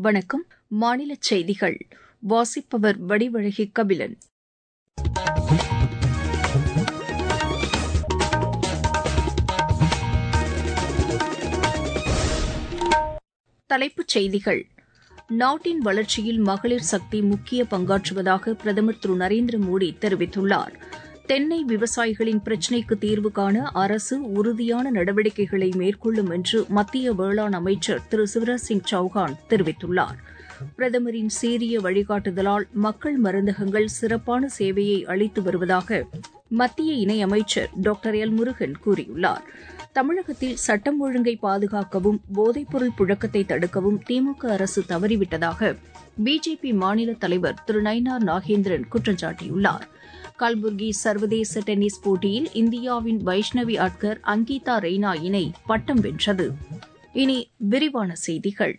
வணக்கம் மாநில செய்திகள் வாசிப்பவர் வடிவழகி கபிலன் தலைப்புச் செய்திகள் நாட்டின் வளர்ச்சியில் மகளிர் சக்தி முக்கிய பங்காற்றுவதாக பிரதமர் திரு நரேந்திர மோடி தெரிவித்துள்ளார் தென்னை விவசாயிகளின் பிரச்சினைக்கு தீர்வு காண அரசு உறுதியான நடவடிக்கைகளை மேற்கொள்ளும் என்று மத்திய வேளாண் அமைச்சர் திரு சிவராஜ் சிங் சௌஹான் தெரிவித்துள்ளார் பிரதமரின் சீரிய வழிகாட்டுதலால் மக்கள் மருந்தகங்கள் சிறப்பான சேவையை அளித்து வருவதாக மத்திய இணையமைச்சர் டாக்டர் எல் முருகன் கூறியுள்ளார் தமிழகத்தில் சட்டம் ஒழுங்கை பாதுகாக்கவும் போதைப்பொருள் புழக்கத்தை தடுக்கவும் திமுக அரசு தவறிவிட்டதாக பிஜேபி மாநில தலைவர் திரு நயினார் நாகேந்திரன் குற்றம் சாட்டியுள்ளார் கல்புர்கி சர்வதேச டென்னிஸ் போட்டியில் இந்தியாவின் வைஷ்ணவி அட்கர் அங்கீதா ரெய்னா இணை பட்டம் வென்றது இனி விரிவான செய்திகள்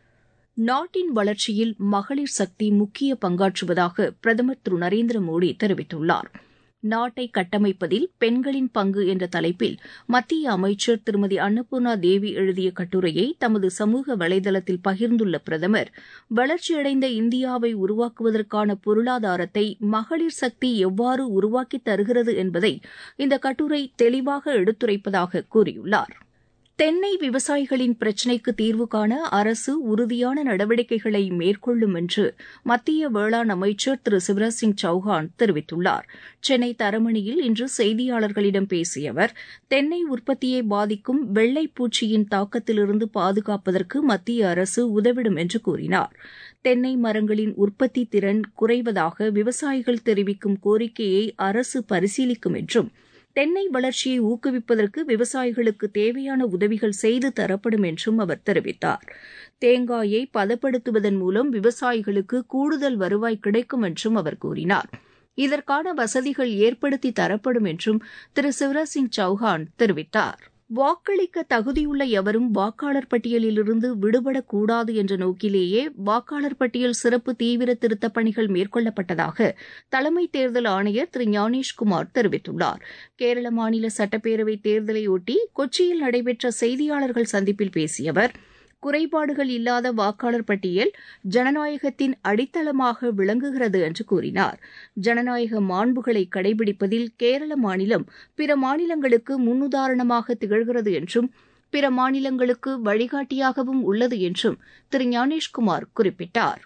நாட்டின் வளர்ச்சியில் மகளிர் சக்தி முக்கிய பங்காற்றுவதாக பிரதமர் திரு நரேந்திர மோடி தெரிவித்துள்ளார் நாட்டை கட்டமைப்பதில் பெண்களின் பங்கு என்ற தலைப்பில் மத்திய அமைச்சர் திருமதி அன்னபூர்ணா தேவி எழுதிய கட்டுரையை தமது சமூக வலைதளத்தில் பகிர்ந்துள்ள பிரதமர் வளர்ச்சியடைந்த இந்தியாவை உருவாக்குவதற்கான பொருளாதாரத்தை மகளிர் சக்தி எவ்வாறு உருவாக்கித் தருகிறது என்பதை இந்த கட்டுரை தெளிவாக எடுத்துரைப்பதாக கூறியுள்ளார் தென்னை விவசாயிகளின் பிரச்சினைக்கு தீர்வு காண அரசு உறுதியான நடவடிக்கைகளை மேற்கொள்ளும் என்று மத்திய வேளாண் அமைச்சர் திரு சிவராஜ் சிங் சௌஹான் தெரிவித்துள்ளார் சென்னை தரமணியில் இன்று செய்தியாளர்களிடம் பேசிய அவர் தென்னை உற்பத்தியை பாதிக்கும் வெள்ளை பூச்சியின் தாக்கத்திலிருந்து பாதுகாப்பதற்கு மத்திய அரசு உதவிடும் என்று கூறினார் தென்னை மரங்களின் உற்பத்தி திறன் குறைவதாக விவசாயிகள் தெரிவிக்கும் கோரிக்கையை அரசு பரிசீலிக்கும் என்றும் தென்னை வளர்ச்சியை ஊக்குவிப்பதற்கு விவசாயிகளுக்கு தேவையான உதவிகள் செய்து தரப்படும் என்றும் அவர் தெரிவித்தார் தேங்காயை பதப்படுத்துவதன் மூலம் விவசாயிகளுக்கு கூடுதல் வருவாய் கிடைக்கும் என்றும் அவர் கூறினார் இதற்கான வசதிகள் ஏற்படுத்தி தரப்படும் என்றும் திரு சிவராஜ் சிங் சௌஹான் தெரிவித்தார் வாக்களிக்க தகுதியுள்ள எவரும் வாக்காளர் பட்டியலிலிருந்து விடுபடக்கூடாது என்ற நோக்கிலேயே வாக்காளர் பட்டியல் சிறப்பு தீவிர திருத்தப் பணிகள் மேற்கொள்ளப்பட்டதாக தலைமை தேர்தல் ஆணையர் திரு ஞானேஷ்குமார் தெரிவித்துள்ளார் கேரள மாநில சட்டப்பேரவைத் தேர்தலையொட்டி கொச்சியில் நடைபெற்ற செய்தியாளர்கள் சந்திப்பில் பேசிய அவர் குறைபாடுகள் இல்லாத வாக்காளர் பட்டியல் ஜனநாயகத்தின் அடித்தளமாக விளங்குகிறது என்று கூறினார் ஜனநாயக மாண்புகளை கடைபிடிப்பதில் கேரள மாநிலம் பிற மாநிலங்களுக்கு முன்னுதாரணமாக திகழ்கிறது என்றும் பிற மாநிலங்களுக்கு வழிகாட்டியாகவும் உள்ளது என்றும் திரு ஞானேஷ்குமார் குறிப்பிட்டார்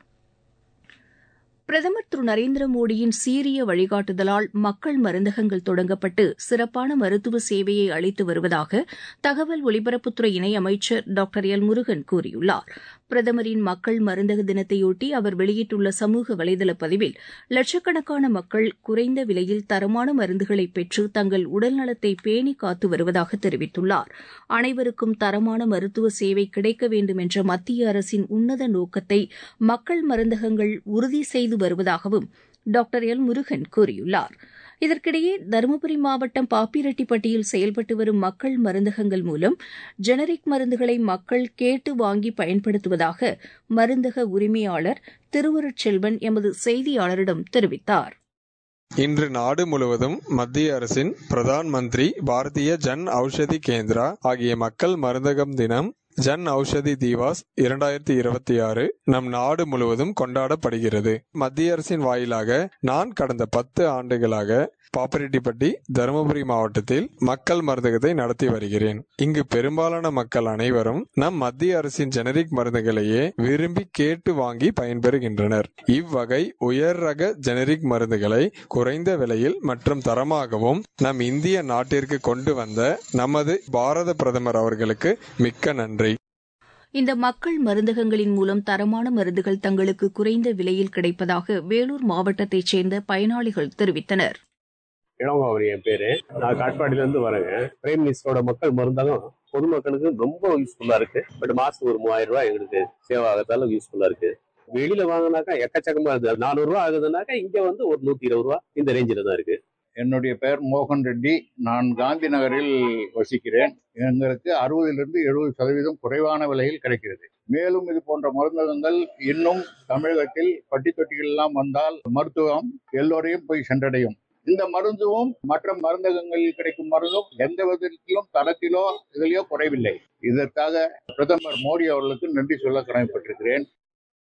பிரதமர் திரு நரேந்திர மோடியின் சீரிய வழிகாட்டுதலால் மக்கள் மருந்தகங்கள் தொடங்கப்பட்டு சிறப்பான மருத்துவ சேவையை அளித்து வருவதாக தகவல் ஒலிபரப்புத்துறை இணையமைச்சர் டாக்டர் எல் முருகன் கூறியுள்ளார் பிரதமரின் மக்கள் மருந்தக தினத்தையொட்டி அவர் வெளியிட்டுள்ள சமூக வலைதள பதிவில் லட்சக்கணக்கான மக்கள் குறைந்த விலையில் தரமான மருந்துகளை பெற்று தங்கள் உடல்நலத்தை பேணி காத்து வருவதாக தெரிவித்துள்ளார் அனைவருக்கும் தரமான மருத்துவ சேவை கிடைக்க வேண்டும் என்ற மத்திய அரசின் உன்னத நோக்கத்தை மக்கள் மருந்தகங்கள் உறுதி செய்து வருவதாகவும் டாக்டர் எல் முருகன் கூறியுள்ளார் இதற்கிடையே தருமபுரி மாவட்டம் பாப்பிரெட்டிப்பட்டியில் செயல்பட்டு வரும் மக்கள் மருந்தகங்கள் மூலம் ஜெனரிக் மருந்துகளை மக்கள் கேட்டு வாங்கி பயன்படுத்துவதாக மருந்தக உரிமையாளர் திருவருட்செல்வன் எமது செய்தியாளரிடம் தெரிவித்தார் இன்று நாடு முழுவதும் மத்திய அரசின் பிரதான் மந்திரி பாரதிய ஜன் ஔஷதி கேந்திரா ஆகிய மக்கள் மருந்தகம் தினம் ஜன் ஔஷதி திவாஸ் இரண்டாயிரத்தி இருபத்தி ஆறு நம் நாடு முழுவதும் கொண்டாடப்படுகிறது மத்திய அரசின் வாயிலாக நான் கடந்த பத்து ஆண்டுகளாக பாப்பரெட்டிப்பட்டி தருமபுரி மாவட்டத்தில் மக்கள் மருந்தகத்தை நடத்தி வருகிறேன் இங்கு பெரும்பாலான மக்கள் அனைவரும் நம் மத்திய அரசின் ஜெனரிக் மருந்துகளையே விரும்பி கேட்டு வாங்கி பயன்பெறுகின்றனர் இவ்வகை உயர் ரக ஜெனரிக் மருந்துகளை குறைந்த விலையில் மற்றும் தரமாகவும் நம் இந்திய நாட்டிற்கு கொண்டு வந்த நமது பாரத பிரதமர் அவர்களுக்கு மிக்க நன்றி இந்த மக்கள் மருந்தகங்களின் மூலம் தரமான மருந்துகள் தங்களுக்கு குறைந்த விலையில் கிடைப்பதாக வேலூர் மாவட்டத்தைச் சேர்ந்த பயனாளிகள் தெரிவித்தனர் இளங்கோவர் என் பேரு நான் காட்பாடியில இருந்து வரேங்க பிரைம் மினிஸ்டரோட மக்கள் மருந்தகம் பொதுமக்களுக்கு ரொம்ப யூஸ்ஃபுல்லா இருக்கு பட் மாசத்துக்கு ஒரு மூவாயிரம் ரூபாய் எங்களுக்கு சேவ் ஆகத்தால யூஸ்ஃபுல்லா இருக்கு வெளியில வாங்கினாக்கா எக்கச்சக்கமா இருக்கு நானூறு ரூபா ஆகுதுனாக்கா இங்க வந்து ஒரு நூத்தி இருபது ரூபா இந்த ரேஞ்சில தான் இருக்கு என்னுடைய பெயர் மோகன் ரெட்டி நான் காந்தி நகரில் வசிக்கிறேன் எங்களுக்கு அறுபதிலிருந்து எழுபது சதவீதம் குறைவான விலையில் கிடைக்கிறது மேலும் இது போன்ற மருந்தகங்கள் இன்னும் தமிழகத்தில் பட்டி தொட்டிகள் எல்லாம் வந்தால் மருத்துவம் எல்லோரையும் போய் சென்றடையும் இந்த மருந்தும் மற்ற மருந்தகங்களில் கிடைக்கும் மருந்தும் எந்த விதத்திலும் தரத்திலோ இதிலேயோ குறைவில்லை இதற்காக பிரதமர் மோடி அவர்களுக்கு நன்றி சொல்ல கடமைப்பட்டிருக்கிறேன்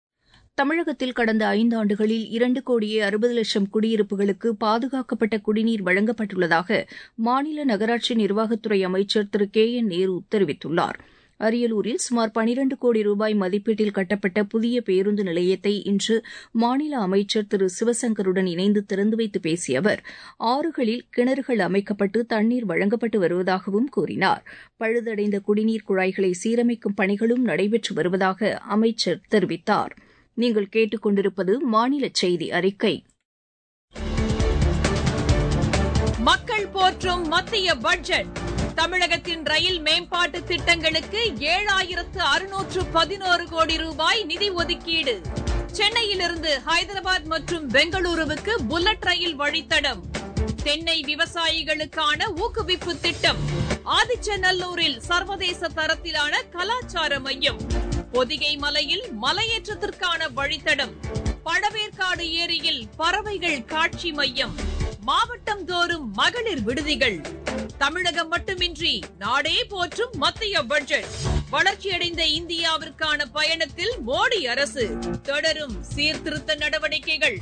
தமிழகத்தில் கடந்த ஐந்தாண்டுகளில் இரண்டு கோடியே அறுபது லட்சம் குடியிருப்புகளுக்கு பாதுகாக்கப்பட்ட குடிநீர் வழங்கப்பட்டுள்ளதாக மாநில நகராட்சி நிர்வாகத்துறை அமைச்சர் திரு கே என் நேரு தெரிவித்துள்ளார் அரியலூரில் சுமார் பனிரண்டு கோடி ரூபாய் மதிப்பீட்டில் கட்டப்பட்ட புதிய பேருந்து நிலையத்தை இன்று மாநில அமைச்சர் திரு சிவசங்கருடன் இணைந்து திறந்து வைத்து பேசிய அவர் ஆறுகளில் கிணறுகள் அமைக்கப்பட்டு தண்ணீர் வழங்கப்பட்டு வருவதாகவும் கூறினார் பழுதடைந்த குடிநீர் குழாய்களை சீரமைக்கும் பணிகளும் நடைபெற்று வருவதாக அமைச்சர் தெரிவித்தார் நீங்கள் கேட்டுக்கொண்டிருப்பது மாநில செய்தி அறிக்கை மக்கள் போற்றும் மத்திய பட்ஜெட் தமிழகத்தின் ரயில் மேம்பாட்டு திட்டங்களுக்கு ஏழாயிரத்து அறுநூற்று பதினோரு கோடி ரூபாய் நிதி ஒதுக்கீடு சென்னையிலிருந்து ஹைதராபாத் மற்றும் பெங்களூருவுக்கு புல்லட் ரயில் வழித்தடம் தென்னை விவசாயிகளுக்கான ஊக்குவிப்பு திட்டம் ஆதிச்சநல்லூரில் சர்வதேச தரத்திலான கலாச்சார மையம் பொதிகை மலையில் மலையேற்றத்திற்கான வழித்தடம் பழவேற்காடு ஏரியில் பறவைகள் காட்சி மையம் மாவட்டம் தோறும் மகளிர் விடுதிகள் தமிழகம் மட்டுமின்றி நாடே போற்றும் மத்திய பட்ஜெட் வளர்ச்சியடைந்த இந்தியாவிற்கான பயணத்தில் மோடி அரசு தொடரும் சீர்திருத்த நடவடிக்கைகள்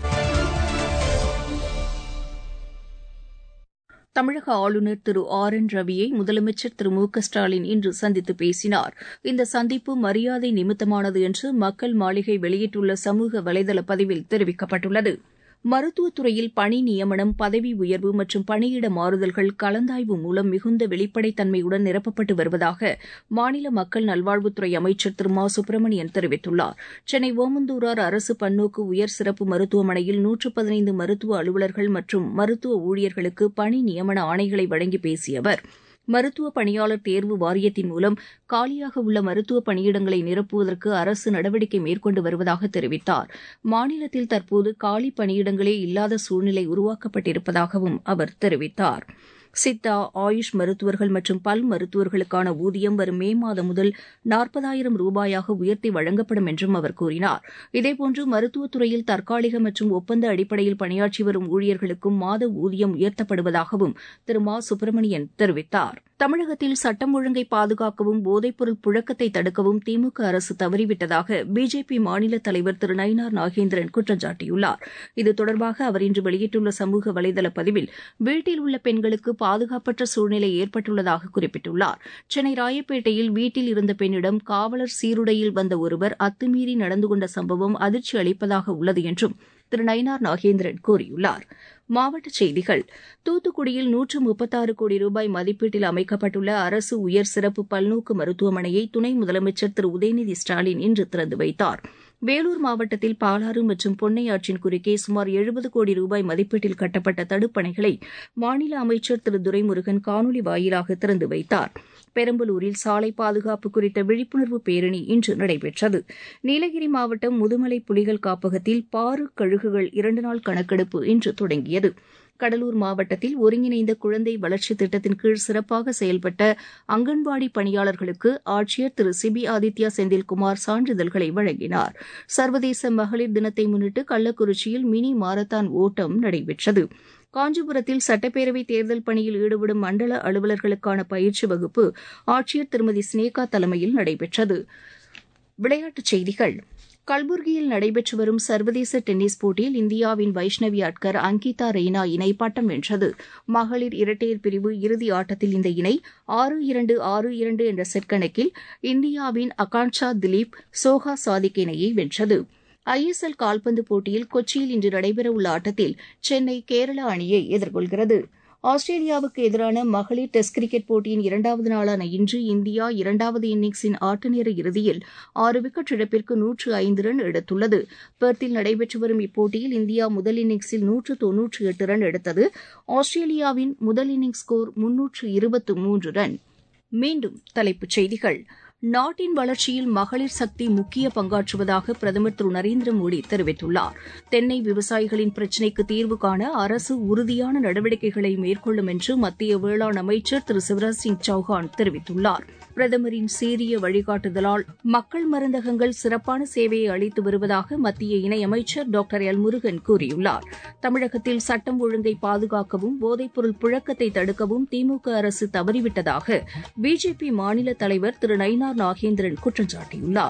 தமிழக ஆளுநர் திரு ஆர் என் ரவியை முதலமைச்சர் திரு மு க ஸ்டாலின் இன்று சந்தித்து பேசினார் இந்த சந்திப்பு மரியாதை நிமித்தமானது என்று மக்கள் மாளிகை வெளியிட்டுள்ள சமூக வலைதள பதிவில் தெரிவிக்கப்பட்டுள்ளது மருத்துவத்துறையில் பணி நியமனம் பதவி உயர்வு மற்றும் பணியிட மாறுதல்கள் கலந்தாய்வு மூலம் மிகுந்த வெளிப்படைத்தன்மையுடன் நிரப்பப்பட்டு வருவதாக மாநில மக்கள் நல்வாழ்வுத்துறை அமைச்சர் திரு மா சுப்பிரமணியன் தெரிவித்துள்ளார் சென்னை ஓமந்தூரார் அரசு பன்னோக்கு உயர் சிறப்பு மருத்துவமனையில் நூற்று பதினைந்து மருத்துவ அலுவலர்கள் மற்றும் மருத்துவ ஊழியர்களுக்கு பணி நியமன ஆணைகளை வழங்கி பேசிய அவர் மருத்துவ பணியாளர் தேர்வு வாரியத்தின் மூலம் காலியாக உள்ள மருத்துவ பணியிடங்களை நிரப்புவதற்கு அரசு நடவடிக்கை மேற்கொண்டு வருவதாக தெரிவித்தார் மாநிலத்தில் தற்போது காலி பணியிடங்களே இல்லாத சூழ்நிலை உருவாக்கப்பட்டிருப்பதாகவும் அவர் தெரிவித்தார் சித்தா ஆயுஷ் மருத்துவர்கள் மற்றும் பல் மருத்துவர்களுக்கான ஊதியம் வரும் மே மாதம் முதல் நாற்பதாயிரம் ரூபாயாக உயர்த்தி வழங்கப்படும் என்றும் அவர் கூறினார் இதேபோன்று மருத்துவத்துறையில் தற்காலிக மற்றும் ஒப்பந்த அடிப்படையில் பணியாற்றி வரும் ஊழியர்களுக்கும் மாத ஊதியம் உயர்த்தப்படுவதாகவும் திரு மா சுப்பிரமணியன் தெரிவித்தார் தமிழகத்தில் சட்டம் ஒழுங்கை பாதுகாக்கவும் போதைப்பொருள் புழக்கத்தை தடுக்கவும் திமுக அரசு தவறிவிட்டதாக பிஜேபி மாநில தலைவர் திரு நயினார் நாகேந்திரன் குற்றம் சாட்டியுள்ளார் இது தொடர்பாக அவர் இன்று வெளியிட்டுள்ள சமூக வலைதள பதிவில் வீட்டில் உள்ள பெண்களுக்கு பாதுகாப்பற்ற சூழ்நிலை ஏற்பட்டுள்ளதாக குறிப்பிட்டுள்ளார் சென்னை ராயப்பேட்டையில் வீட்டில் இருந்த பெண்ணிடம் காவலர் சீருடையில் வந்த ஒருவர் அத்துமீறி நடந்து கொண்ட சம்பவம் அதிர்ச்சி அளிப்பதாக உள்ளது என்றும் திரு நயினார் நாகேந்திரன் கூறியுள்ளார் மாவட்டச் செய்திகள் தூத்துக்குடியில் நூற்று முப்பத்தாறு கோடி ரூபாய் மதிப்பீட்டில் அமைக்கப்பட்டுள்ள அரசு உயர் சிறப்பு பல்நோக்கு மருத்துவமனையை துணை முதலமைச்சர் திரு உதயநிதி ஸ்டாலின் இன்று திறந்து வைத்தார் வேலூர் மாவட்டத்தில் பாலாறு மற்றும் பொன்னையாற்றின் குறுக்கே சுமார் எழுபது கோடி ரூபாய் மதிப்பீட்டில் கட்டப்பட்ட தடுப்பணைகளை மாநில அமைச்சர் திரு துரைமுருகன் காணொலி வாயிலாக திறந்து வைத்தார் பெரம்பலூரில் சாலை பாதுகாப்பு குறித்த விழிப்புணர்வு பேரணி இன்று நடைபெற்றது நீலகிரி மாவட்டம் முதுமலை புலிகள் காப்பகத்தில் பாரு கழுகுகள் இரண்டு நாள் கணக்கெடுப்பு இன்று தொடங்கியது கடலூர் மாவட்டத்தில் ஒருங்கிணைந்த குழந்தை வளர்ச்சி திட்டத்தின் கீழ் சிறப்பாக செயல்பட்ட அங்கன்வாடி பணியாளர்களுக்கு ஆட்சியர் திரு சிபி ஆதித்யா செந்தில்குமார் சான்றிதழ்களை வழங்கினார் சர்வதேச மகளிர் தினத்தை முன்னிட்டு கள்ளக்குறிச்சியில் மினி மாரத்தான் ஓட்டம் நடைபெற்றது காஞ்சிபுரத்தில் சட்டப்பேரவை தேர்தல் பணியில் ஈடுபடும் மண்டல அலுவலர்களுக்கான பயிற்சி வகுப்பு ஆட்சியர் திருமதி ஸ்னேகா தலைமையில் நடைபெற்றது விளையாட்டுச் செய்திகள் கல்புர்கியில் நடைபெற்று வரும் சர்வதேச டென்னிஸ் போட்டியில் இந்தியாவின் வைஷ்ணவி அட்கர் அங்கிதா ரெய்னா இணை பட்டம் வென்றது மகளிர் இரட்டையர் பிரிவு இறுதி ஆட்டத்தில் இந்த இணை ஆறு இரண்டு ஆறு இரண்டு என்ற செட் கணக்கில் இந்தியாவின் அகான்ஷா திலீப் சோஹா சாதிக் இணையை வென்றது ஐஎஸ்எல் கால்பந்து போட்டியில் கொச்சியில் இன்று நடைபெறவுள்ள ஆட்டத்தில் சென்னை கேரளா அணியை எதிர்கொள்கிறது ஆஸ்திரேலியாவுக்கு எதிரான மகளிர் டெஸ்ட் கிரிக்கெட் போட்டியின் இரண்டாவது நாளான இன்று இந்தியா இரண்டாவது இன்னிங்ஸின் ஆட்டநேர இறுதியில் ஆறு விக்கெட் இழப்பிற்கு நூற்று ஐந்து ரன் எடுத்துள்ளது பெர்த்தில் நடைபெற்று வரும் இப்போட்டியில் இந்தியா முதல் இன்னிங்ஸில் நூற்று தொன்னூற்று எட்டு ரன் எடுத்தது ஆஸ்திரேலியாவின் முதல் இன்னிங்ஸ் ஸ்கோர் முன்னூற்று இருபத்து மூன்று ரன் மீண்டும் தலைப்புச் செய்திகள் நாட்டின் வளர்ச்சியில் மகளிர் சக்தி முக்கிய பங்காற்றுவதாக பிரதமர் திரு நரேந்திர மோடி தெரிவித்துள்ளார் தென்னை விவசாயிகளின் பிரச்சினைக்கு தீர்வு காண அரசு உறுதியான நடவடிக்கைகளை மேற்கொள்ளும் என்று மத்திய வேளாண் அமைச்சர் திரு சிவராஜ் சிங் சௌஹான் தெரிவித்துள்ளார் பிரதமரின் சீரிய வழிகாட்டுதலால் மக்கள் மருந்தகங்கள் சிறப்பான சேவையை அளித்து வருவதாக மத்திய இணையமைச்சர் டாக்டர் எல் முருகன் கூறியுள்ளார் தமிழகத்தில் சட்டம் ஒழுங்கை பாதுகாக்கவும் போதைப்பொருள் புழக்கத்தை தடுக்கவும் திமுக அரசு தவறிவிட்டதாக பிஜேபி மாநில தலைவர் திரு நயினார் நாகேந்திரன் குற்றம் சாட்டியுள்ளார்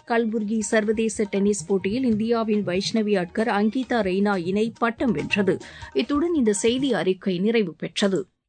கல்புர்கி சர்வதேச டென்னிஸ் போட்டியில் இந்தியாவின் வைஷ்ணவி அட்கர் அங்கிதா ரெய்னா இணை பட்டம் வென்றது இத்துடன் இந்த செய்தி அறிக்கை நிறைவு பெற்றது